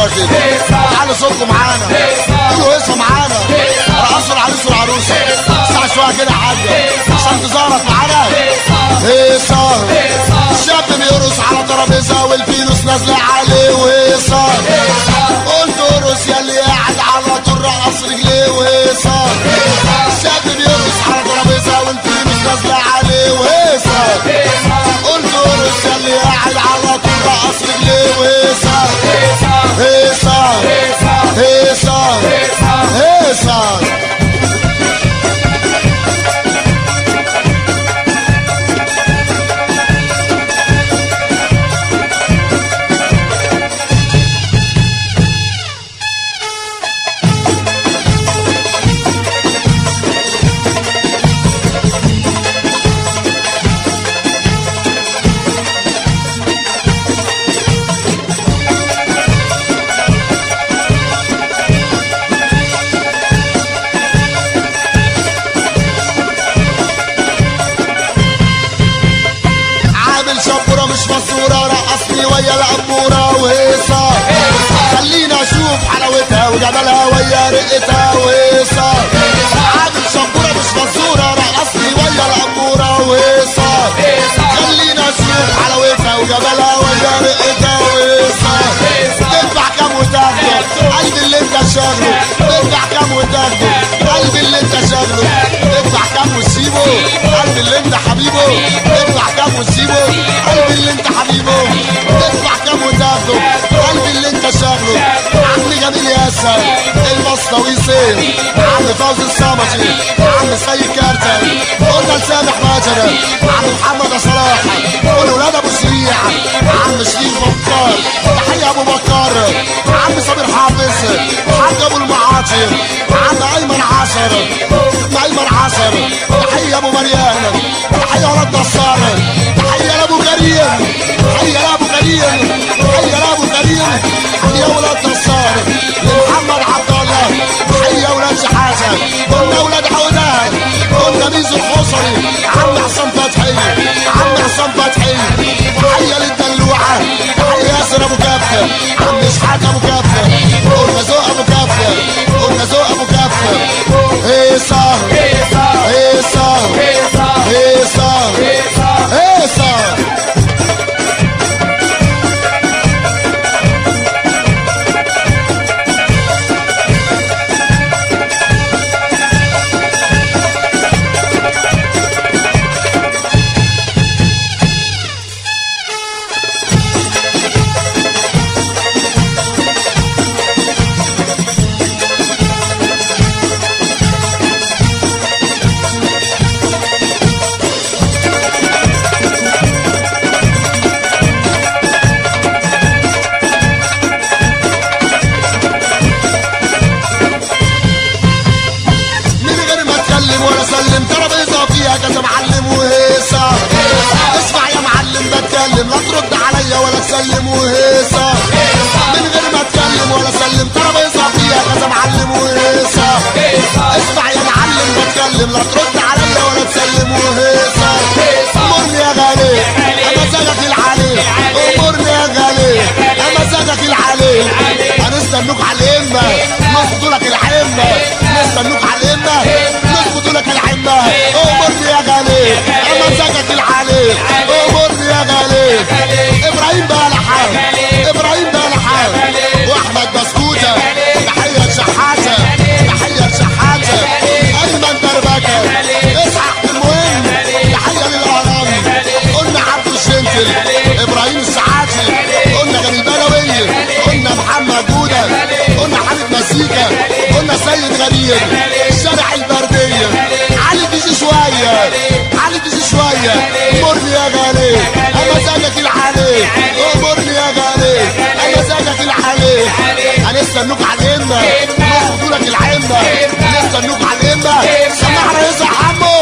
واكد على صوتكم معانا قولوا هيصه معانا رقصوا العريس والعروسه ساعة شويه كده يا حاجه عشان تظهرك معانا هيصه الشاب بيرقص على ترابيزه والفينوس نازله عليه وهيصه قلت ارقص يا اللي قاعد على طول رقص رجليه وهيصه الشاب بيرقص على ترابيزه والفينوس نازله عليه وهيصه قلت ارقص يا اللي قاعد على طول رقص رجليه وهيصه هيصه هيصه هيصه عامل شبورة مش مصورة رقصني ويا الأمورة وهيصة خلينا أشوف حلاوتها وجمالها ويا رقتها وهيصة عامل شبورة مش مصورة رقصني ويا الأمورة وهيصة خلينا أشوف حلاوتها وجمالها ويا رقتها وهيصة تدفع كام وتاخده قلبي اللي انت شاغله تدفع كام وتاخده قلبي اللي انت شاغله تدفع كام وتسيبه قلبي اللي انت حبيبه تدفع كام وتسيبه قلبي اللي انت حبيبه تدفع كام وتاخده قلبي اللي انت شاغله عم جميل ياسر المصطوي سير عم فوزي الصمتي عم سيد كارتر قلنا لسامح ماجر عم محمد صلاح قول ولاد ابو سريع عم شريف بكار تحية ابو بكر عم سمير حافظ حاج ابو المعاطي عم ايمن عصر ايمن عصر تحية ابو مريان تحية ولاد نصار تحية لابو كريم تحية لابو كريم تحية لابو كريم تحية ولاد نصار لمحمد عبد الله تحية ولاد شحاتة قلنا ولاد حودان قلنا ميزو الحصري عم حسن فتحي عم حسن فتحي تحية للدلوعة تحية ياسر ابو كفة عم شحات ابو كفة قلنا ذوق ابو كفة قلنا ذوق ابو كفة هيصة هيصة هيصة هيصة من غير ما اتكلم ولا اسلم ترابيزه فيها كذا معلم وهيصه اسمع يا معلم بتكلم لا ترد عليا ولا تسلم وهيصه من غير ما اتكلم ولا اسلم ترابيزه فيها كذا معلم وهيصه اسمع يا معلم بتكلم لا ترد عليا ولا تسلم وهيصه امرني يا غالي مزاجك العلي امرني يا غالي مزاجك العلي هنستنوك على الامه نظبط لك العمه نستنوك على الامه نظبط لك العمه امرني يا غالي مزاجك العلي امرني يا غالي ابراهيم بلحه ابراهيم بلحه واحمد بسكوته تحيه شحاته تحيه شحاته ايمن دربكه اسحق المهم تحيه للاهرام قلنا عبد الشنتل ابراهيم السعاتي قلنا جميل بدوي قلنا محمد جوده قلنا حامد مزيكا قلنا سيد غريب شارع البرديه علي تيجي شويه علي تيجي شويه امرني يا غالي مزاجك العالي امرني يا غالي مزاجك العالي هنستنوك على الامه نظبط لك العمه نستنوك على الامه سمعنا يا حمو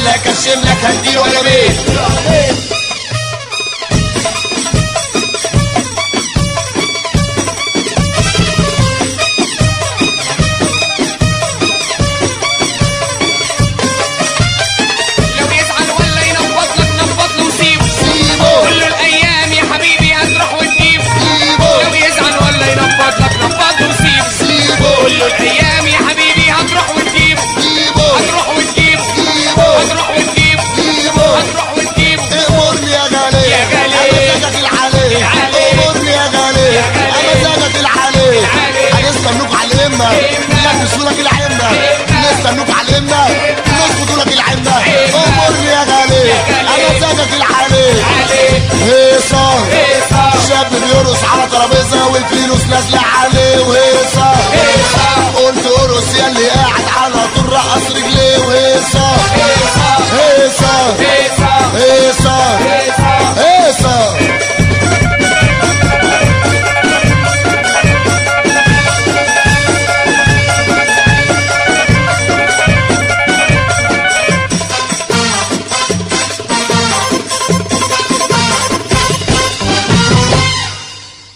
ولا اكشم لك هدي ولا بيت لو يزعل ولا ينفض لك نفض له وسيبه سيبه كل الايام يا حبيبي هتروح وتجيب سيبه لو يزعل ولا ينفض لك نفض له وسيبه سيبه كل الايام يا حبيبي هتروح وتجيب سيبه هتروح وتجيب سيبه هتروح وتجيب سيبه هتروح وتجيب امرني يا غالي يا غالي. امزاجك العالي العالي. امرني يا غالي يا غالي. امزاجك العالي العالي. هنستنوك على الامه يلبسوا لك العمه نستنوك على الامه نظبطوا لك العمه امرني يا غالي امزاجك العالي هيصه شاب بيرقص على ترابيزه والفلوس نازله عليه وهيصه قلت ارقص يا اللي قاعد على